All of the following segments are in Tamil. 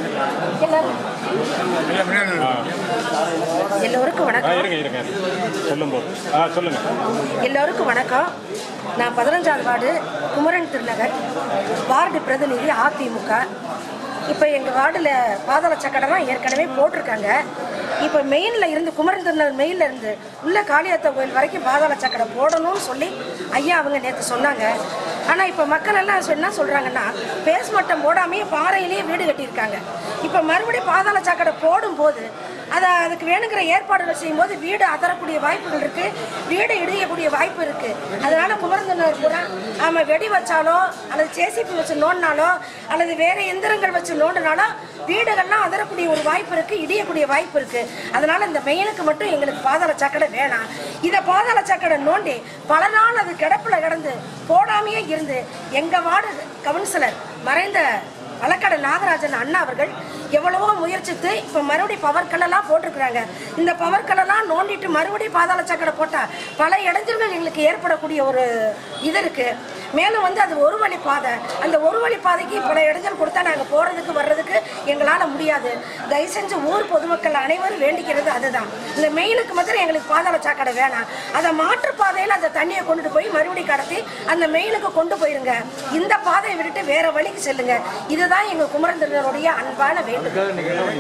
எல்லாரும் எல்லோருக்கும் ஆ வணக்கம் இருங்க இருங்க சொல்லும்போது ஆ சொல்லுங்கள் எல்லோருக்கும் வணக்கம் நான் பதினஞ்சாவது வார்டு குமரன் திருநகர் வார்டு பிரதிநிதி அதிமுக இப்போ எங்கள் வார்டில் பாதாள சக்கடம்லாம் ஏற்கனவே போட்டிருக்காங்க இப்போ மெயினில் இருந்து குமரன் திருநகர் மெயினில் இருந்து உள்ள காளியாத்த கோயில் வரைக்கும் பாதாள சக்கடை போடணும்னு சொல்லி ஐயா அவங்க நேற்று சொன்னாங்க ஆனால் இப்போ மக்கள் எல்லாம் சொ- என்ன சொல்கிறாங்கன்னா பேஸ்மட்டம் போடாமையே பாறையிலேயே வீடு கட்டியிருக்காங்க இப்போ மறுபடியும் பாதாள சாக்கடை போடும்போது அதை அதுக்கு வேணுங்கிற ஏற்பாடுகள் செய்யும்போது வீடு அதரக்கூடிய வாய்ப்புகள் இருக்கு வீடு இடியக்கூடிய வாய்ப்பு இருக்கு அதனால குமரந்தனர் பூரா ஆமாம் வெடி வச்சாலோ அல்லது ஜேசிபி வச்சு நோண்டினாலோ அல்லது வேற எந்திரங்கள் வச்சு நோண்டினாலோ வீடுகள்லாம் அதரக்கூடிய ஒரு வாய்ப்பு இருக்கு இடியக்கூடிய வாய்ப்பு இருக்கு அதனால இந்த மெயினுக்கு மட்டும் எங்களுக்கு பாதாள சாக்கடை வேணாம் இதை பாதாள சாக்கடை நோண்டி பல நாள் அது கிடப்புல கிடந்து போடாமையே இருந்து எங்க வார்டு கவுன்சிலர் மறைந்த வழக்கடை நாகராஜன் அண்ணா அவர்கள் எவ்வளவோ முயற்சித்து இப்போ மறுபடியும் பவர் கல்லெல்லாம் போட்டிருக்கிறாங்க இந்த பவர் கல்லெல்லாம் நோண்டிட்டு மறுபடியும் பாதாள சக்கரை போட்டால் பல இடைஞ்சல்கள் எங்களுக்கு ஏற்படக்கூடிய ஒரு இது இருக்கு மேலும் வந்து அது ஒரு வழி பாதை அந்த ஒரு வழி பாதைக்கு பல இடைஞ்சல் கொடுத்தா நாங்கள் போகிறதுக்கு வர்றதுக்கு எங்களால் முடியாது தயவு செஞ்சு ஊர் பொதுமக்கள் அனைவரும் வேண்டிக்கிறது அதுதான் இந்த மெயினுக்கு மாத்திரம் எங்களுக்கு பாதாள சாக்கடை வேணாம் அதை மாற்று பாதையில் அந்த தண்ணியை கொண்டுட்டு போய் மறுபடியும் கடத்தி அந்த மெயினுக்கு கொண்டு போயிருங்க இந்த பாதையை விட்டுட்டு வேற வழிக்கு செல்லுங்க இதுதான் எங்க குமரந்திரனுடைய அன்பான வேண்டுகோள்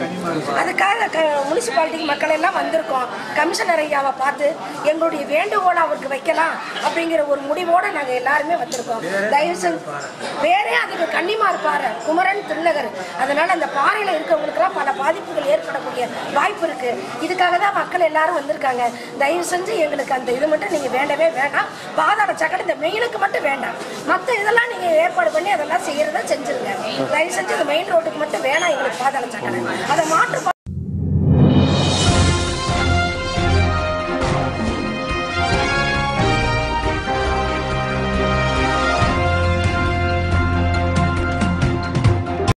அதுக்காக முனிசிபாலிட்டி மக்கள் எல்லாம் வந்திருக்கோம் கமிஷனர் ஐயாவை பார்த்து எங்களுடைய வேண்டுகோளை அவருக்கு வைக்கலாம் அப்படிங்கிற ஒரு முடிவோட நாங்க எல்லாருமே வந்திருக்கோம் தயவு செஞ்சு வேற அதுக்கு கன்னிமார் பாறை குமரன் திருநகர் அதனால அந்த பாறையில இருக்கவங்களுக்குலாம் பல பாதிப்புகள் ஏற்படக்கூடிய வாய்ப்பு இருக்கு இதுக்காக தான் மக்கள் எல்லாரும் வந்திருக்காங்க தயவு செஞ்சு எங்களுக்கு அந்த இது மட்டும் நீங்க வேண்டவே வேண்டாம் பாதாள சக்கரை இந்த மெயினுக்கு மட்டும் வேண்டாம் மற்ற இதெல்லாம் நீங்க ஏற்பாடு பண்ணி அதெல்லாம் செய்யறத செஞ்சிருங்க தயவு செஞ்சு இந்த மெயின் ரோட்டுக்கு மட்டும் வேணாம் எங்களுக்கு பாதாள சக்கரை அதை மாற்று